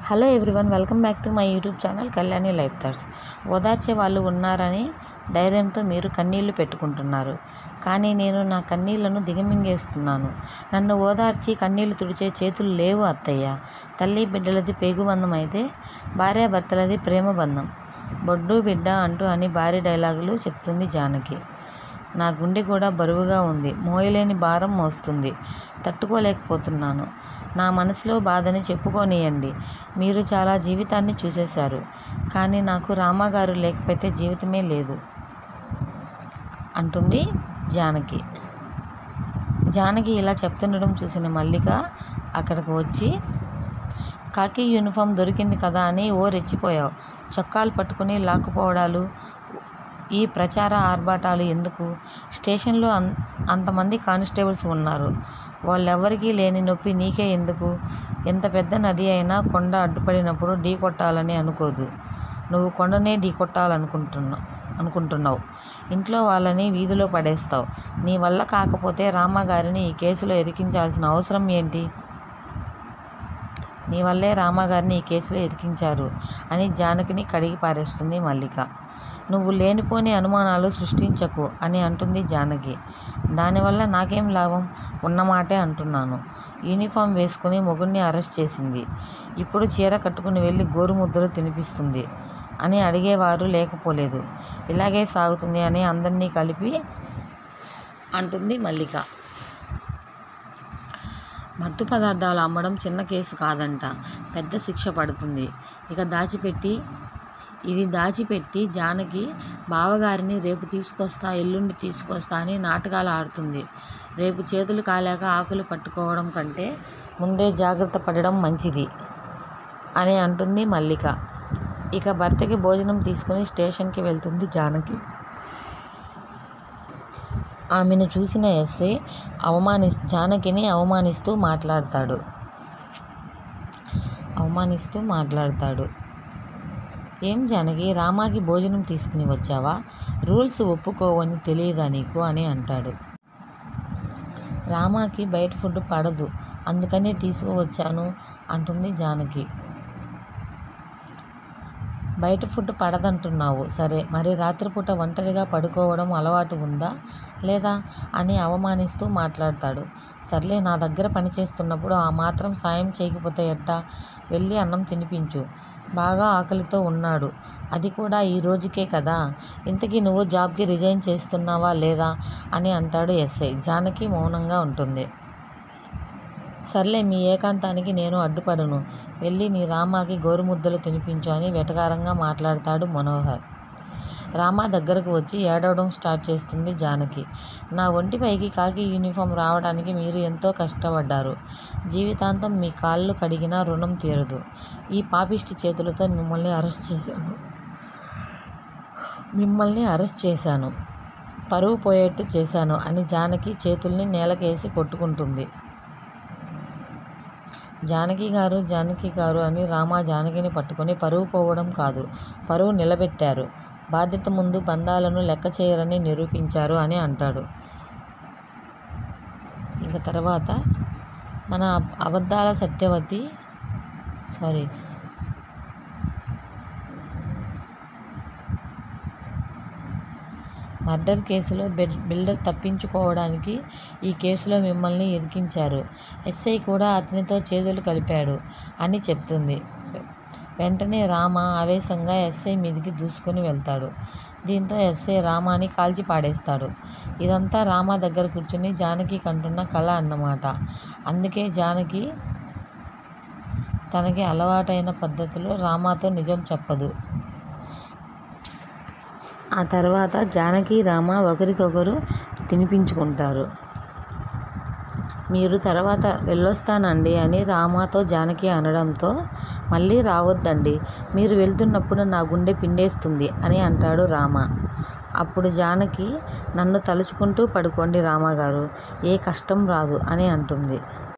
hello everyone welcome back to my YouTube channel Kalyani life thoughts ఓదార్చే వాళ్ళు ఉన్నారని ధైర్యంతో మీరు కన్నీళ్లు పెట్టుకుంటున్నారు కానీ నేను నా కన్నీళ్లను దిగమింగేస్తున్నాను నన్ను ఓదార్చి కన్నీళ్లు తుడిచే చేతులు లేవు అత్తయ్య తల్లి బిడ్డలది పేగుబంధం అయితే భార్యాభర్తలది ప్రేమ బంధం బొడ్డు బిడ్డ అంటూ అని భారీ డైలాగులు చెప్తుంది జానకి నా గుండె కూడా బరువుగా ఉంది మోయలేని భారం మోస్తుంది తట్టుకోలేకపోతున్నాను నా మనసులో బాధని చెప్పుకోనియండి మీరు చాలా జీవితాన్ని చూసేశారు కానీ నాకు రామగారు లేకపోతే జీవితమే లేదు అంటుంది జానకి జానకి ఇలా చెప్తుండడం చూసిన మల్లిక అక్కడికి వచ్చి కాకి యూనిఫామ్ దొరికింది కదా అని ఓ రెచ్చిపోయావు చొక్కాలు పట్టుకుని లాక్కుపోవడాలు ఈ ప్రచార ఆర్భాటాలు ఎందుకు స్టేషన్లో అన్ అంతమంది కానిస్టేబుల్స్ ఉన్నారు వాళ్ళెవ్వరికీ లేని నొప్పి నీకే ఎందుకు ఎంత పెద్ద నది అయినా కొండ అడ్డుపడినప్పుడు ఢీ కొట్టాలని అనుకోదు నువ్వు కొండనే ఢీ కొట్టాలనుకుంటున్నావు అనుకుంటున్నావు ఇంట్లో వాళ్ళని వీధిలో పడేస్తావు నీ వల్ల కాకపోతే రామగారిని ఈ కేసులో ఇరికించాల్సిన అవసరం ఏంటి నీ వల్లే రామగారిని ఈ కేసులో ఇరికించారు అని జానకిని కడిగి పారేస్తుంది మల్లిక నువ్వు లేనిపోని అనుమానాలు సృష్టించకు అని అంటుంది జానకి దానివల్ల నాకేం లాభం ఉన్నమాటే అంటున్నాను యూనిఫామ్ వేసుకుని మొగుడిని అరెస్ట్ చేసింది ఇప్పుడు చీర కట్టుకుని వెళ్ళి గోరుముద్దలు తినిపిస్తుంది అని అడిగేవారు లేకపోలేదు ఇలాగే సాగుతుంది అని అందరినీ కలిపి అంటుంది మల్లిక మత్తు పదార్థాలు అమ్మడం చిన్న కేసు కాదంట పెద్ద శిక్ష పడుతుంది ఇక దాచిపెట్టి ఇది దాచిపెట్టి జానకి బావగారిని రేపు తీసుకొస్తా ఎల్లుండి తీసుకొస్తా అని నాటకాలు ఆడుతుంది రేపు చేతులు కాలేక ఆకులు పట్టుకోవడం కంటే ముందే జాగ్రత్త పడడం మంచిది అని అంటుంది మల్లిక ఇక భర్తకి భోజనం తీసుకుని స్టేషన్కి వెళ్తుంది జానకి ఆమెను చూసిన ఎస్ఐ అవమాని జానకిని అవమానిస్తూ మాట్లాడతాడు అవమానిస్తూ మాట్లాడతాడు ఏం జానకి రామాకి భోజనం తీసుకుని వచ్చావా రూల్స్ ఒప్పుకోవని తెలియదా నీకు అని అంటాడు రామాకి బయట ఫుడ్ పడదు అందుకనే తీసుకువచ్చాను అంటుంది జానకి బయట ఫుడ్ పడదంటున్నావు సరే మరి రాత్రిపూట ఒంటరిగా పడుకోవడం అలవాటు ఉందా లేదా అని అవమానిస్తూ మాట్లాడతాడు సర్లే నా దగ్గర పనిచేస్తున్నప్పుడు ఆ మాత్రం సాయం చేయకపోతే ఎట్టా వెళ్ళి అన్నం తినిపించు బాగా ఆకలితో ఉన్నాడు అది కూడా ఈ రోజుకే కదా ఇంతకీ నువ్వు జాబ్కి రిజైన్ చేస్తున్నావా లేదా అని అంటాడు ఎస్ఐ జానకి మౌనంగా ఉంటుంది సర్లే మీ ఏకాంతానికి నేను అడ్డుపడను వెళ్ళి నీ రామాకి గోరుముద్దలు తినిపించు అని వెటకారంగా మాట్లాడతాడు మనోహర్ రామ దగ్గరకు వచ్చి ఏడవడం స్టార్ట్ చేస్తుంది జానకి నా ఒంటిపైకి కాకి యూనిఫామ్ రావడానికి మీరు ఎంతో కష్టపడ్డారు జీవితాంతం మీ కాళ్ళు కడిగినా రుణం తీరదు ఈ పాపిష్టి చేతులతో మిమ్మల్ని అరెస్ట్ చేశాను మిమ్మల్ని అరెస్ట్ చేశాను పరువు పోయేట్టు చేశాను అని జానకి చేతుల్ని నేలకేసి కొట్టుకుంటుంది జానకి గారు జానకి గారు అని రామ జానకిని పట్టుకొని పరువు పోవడం కాదు పరువు నిలబెట్టారు బాధ్యత ముందు బంధాలను లెక్క చేయరని నిరూపించారు అని అంటాడు ఇంకా తర్వాత మన అబద్ధాల సత్యవతి సారీ మర్డర్ కేసులో బిల్డర్ తప్పించుకోవడానికి ఈ కేసులో మిమ్మల్ని ఇరికించారు ఎస్ఐ కూడా అతనితో చేతులు కలిపాడు అని చెప్తుంది వెంటనే రామ ఆవేశంగా ఎస్ఐ మీదికి దూసుకొని వెళ్తాడు దీంతో ఎస్ఐ రామాని కాల్చి పాడేస్తాడు ఇదంతా రామ దగ్గర కూర్చుని జానకి కంటున్న కళ అన్నమాట అందుకే జానకి తనకి అలవాటైన పద్ధతిలో రామాతో నిజం చెప్పదు ఆ తర్వాత జానకి రామ ఒకరికొకరు తినిపించుకుంటారు మీరు తర్వాత వెళ్ళొస్తానండి అని రామాతో జానకి అనడంతో మళ్ళీ రావద్దండి మీరు వెళ్తున్నప్పుడు నా గుండె పిండేస్తుంది అని అంటాడు రామ అప్పుడు జానకి నన్ను తలుచుకుంటూ పడుకోండి రామగారు ఏ కష్టం రాదు అని అంటుంది